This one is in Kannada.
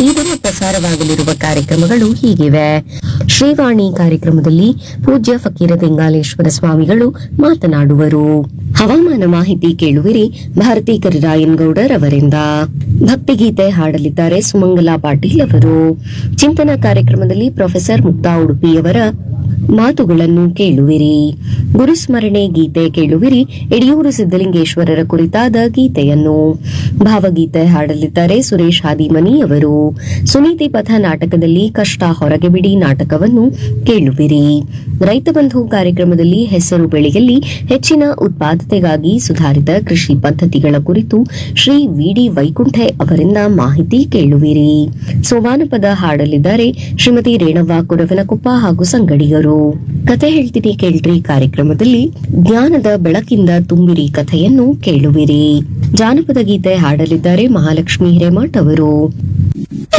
ಈ ದಿನ ಪ್ರಸಾರವಾಗಲಿರುವ ಕಾರ್ಯಕ್ರಮಗಳು ಹೀಗಿವೆ ಶ್ರೀವಾಣಿ ಕಾರ್ಯಕ್ರಮದಲ್ಲಿ ಪೂಜ್ಯ ಫಕೀರ ತೆಂಗಾಲೇಶ್ವರ ಸ್ವಾಮಿಗಳು ಮಾತನಾಡುವರು ಹವಾಮಾನ ಮಾಹಿತಿ ಕೇಳುವಿರಿ ಭಾರತಿ ಕರಿರಾಯನ್ ಗೌಡರ್ ಅವರಿಂದ ಭಕ್ತಿಗೀತೆ ಹಾಡಲಿದ್ದಾರೆ ಸುಮಂಗಲಾ ಪಾಟೀಲ್ ಅವರು ಚಿಂತನ ಕಾರ್ಯಕ್ರಮದಲ್ಲಿ ಪ್ರೊಫೆಸರ್ ಮುಕ್ತಾ ಉಡುಪಿಯವರ ಮಾತುಗಳನ್ನು ಕೇಳುವಿರಿ ಗುರುಸ್ಮರಣೆ ಗೀತೆ ಕೇಳುವಿರಿ ಯಡಿಯೂರು ಸಿದ್ದಲಿಂಗೇಶ್ವರರ ಕುರಿತಾದ ಗೀತೆಯನ್ನು ಭಾವಗೀತೆ ಹಾಡಲಿದ್ದಾರೆ ಸುರೇಶ್ ಹಾದಿಮನಿ ಅವರು ಸುನೀತಿ ಪಥ ನಾಟಕದಲ್ಲಿ ಕಷ್ಟ ಹೊರಗೆ ಬಿಡಿ ನಾಟಕವನ್ನು ಕೇಳುವಿರಿ ರೈತ ಬಂಧು ಕಾರ್ಯಕ್ರಮದಲ್ಲಿ ಹೆಸರು ಬೆಳೆಯಲ್ಲಿ ಹೆಚ್ಚಿನ ಉತ್ಪಾದತೆಗಾಗಿ ಸುಧಾರಿತ ಕೃಷಿ ಪದ್ಧತಿಗಳ ಕುರಿತು ಶ್ರೀ ವಿಡಿ ವೈಕುಂಠೆ ಅವರಿಂದ ಮಾಹಿತಿ ಕೇಳುವಿರಿ ಸೋಮಾನಪದ ಹಾಡಲಿದ್ದಾರೆ ಶ್ರೀಮತಿ ರೇಣವ್ವ ಕುರವನಕೊಪ್ಪ ಹಾಗೂ ಸಂಗಡಿಗರು ಕತೆ ಹೇಳ್ತೀನಿ ಕೇಳ್ರಿ ಕಾರ್ಯಕ್ರಮದಲ್ಲಿ ಜ್ಞಾನದ ಬೆಳಕಿಂದ ತುಂಬಿರಿ ಕಥೆಯನ್ನು ಕೇಳುವಿರಿ ಜಾನಪದ ಗೀತೆ ಹಾಡಲಿದ್ದಾರೆ ಮಹಾಲಕ್ಷ್ಮಿ ಹಿರೇಮಠ್ ಅವರು